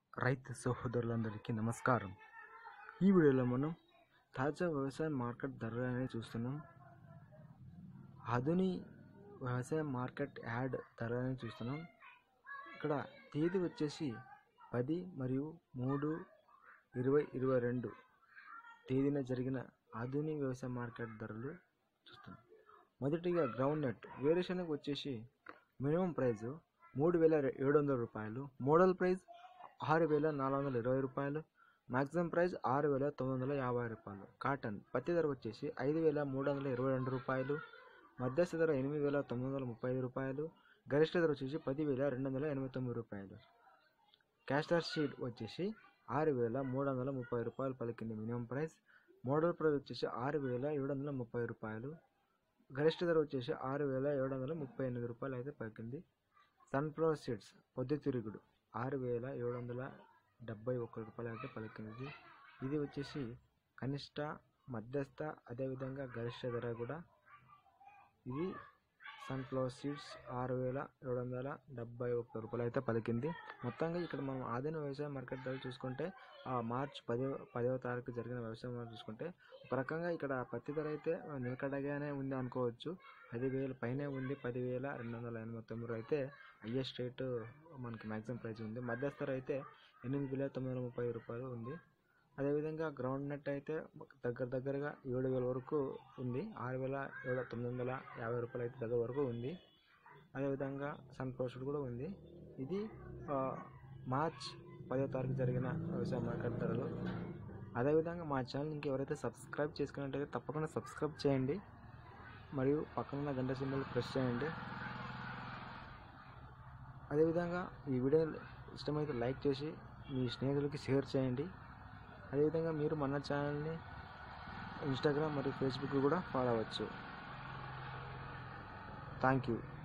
రైతు సహోదరులందరికీ నమస్కారం ఈ వీడియోలో మనం తాజా వ్యవసాయ మార్కెట్ ధరలు అనేది చూస్తున్నాం ఆధుని వ్యవసాయ మార్కెట్ యాడ్ ధరలు అనేది చూస్తున్నాం ఇక్కడ తేదీ వచ్చేసి పది మరియు మూడు ఇరవై ఇరవై రెండు తేదీన జరిగిన ఆధునిక వ్యవసాయ మార్కెట్ ధరలు చూస్తున్నాం మొదటిగా గ్రౌండ్ నెట్ వేరియేషన్కి వచ్చేసి మినిమం ప్రైస్ మూడు వేల ఏడు వందల రూపాయలు మోడల్ ప్రైస్ ఆరు వేల నాలుగు వందల ఇరవై రూపాయలు మ్యాక్సిమం ప్రైస్ ఆరు వేల తొమ్మిది వందల యాభై రూపాయలు కాటన్ పత్తి ధర వచ్చేసి ఐదు వేల మూడు వందల ఇరవై రెండు రూపాయలు మధ్యస్థ ధర ఎనిమిది వేల తొమ్మిది వందల ముప్పై ఐదు రూపాయలు గరిష్ట ధర వచ్చేసి పది వేల రెండు వందల ఎనభై తొమ్మిది రూపాయలు క్యాస్టర్ షీట్ వచ్చేసి ఆరు వేల మూడు వందల ముప్పై రూపాయలు పలికింది మినిమం ప్రైస్ మోడల్ ప్రైస్ వచ్చేసి ఆరు వేల ఏడు వందల ముప్పై రూపాయలు గరిష్ట ధర వచ్చేసి ఆరు వేల ఏడు వందల ముప్పై ఎనిమిది రూపాయలు అయితే పలికింది సన్ఫ్లవర్ సీడ్స్ పొద్దుతిరుగుడు ఆరు వేల ఏడు వందల డెబ్బై ఒక్క రూపాయలు అయితే పలికింది ఇది వచ్చేసి కనిష్ట మధ్యస్థ అదేవిధంగా గరిష్ట ధర కూడా ఇది సన్ఫ్లవర్ సీడ్స్ ఆరు వేల ఏడు వందల డెబ్బై ఒక్క రూపాయలు అయితే పలికింది మొత్తంగా ఇక్కడ మనం ఆధునిక వ్యవసాయ మార్కెట్ ధర చూసుకుంటే ఆ మార్చ్ పదో పదవ తారీఖు జరిగిన వ్యవసాయ మార్కెట్ చూసుకుంటే ఒక రకంగా ఇక్కడ పత్తి ధర అయితే నిలకడగానే ఉంది అనుకోవచ్చు పదివేల పైనే ఉంది పదివేల రెండు వందల ఎనభై తొమ్మిది అయితే హయ్యెస్ట్ రేటు మనకి మ్యాక్సిమం ప్రైస్ ఉంది మధ్యస్థ ధర అయితే ఎనిమిది వేల తొమ్మిది వందల ముప్పై రూపాయలు ఉంది అదేవిధంగా గ్రౌండ్ నెట్ అయితే దగ్గర దగ్గరగా ఏడు వేల వరకు ఉంది ఆరు వేల ఏడు తొమ్మిది వందల యాభై రూపాయలు అయితే దగ్గర వరకు ఉంది అదేవిధంగా సన్ పోస్టుడు కూడా ఉంది ఇది ఆ, మార్చ్ పదో తారీఖు జరిగిన వ్యవసాయ మార్కెట్ ధరలు అదేవిధంగా మా ఛానల్ ఇంకెవరైతే సబ్స్క్రైబ్ చేసుకున్నట్టయితే తప్పకుండా సబ్స్క్రైబ్ చేయండి మరియు పక్కన గంట సింబల్ ప్రెస్ చేయండి అదేవిధంగా ఈ వీడియో ఇష్టమైతే లైక్ చేసి మీ స్నేహితులకి షేర్ చేయండి అదేవిధంగా మీరు మన ఛానల్ని ఇన్స్టాగ్రామ్ మరియు ఫేస్బుక్ కూడా ఫాలో అవ్వచ్చు థ్యాంక్ యూ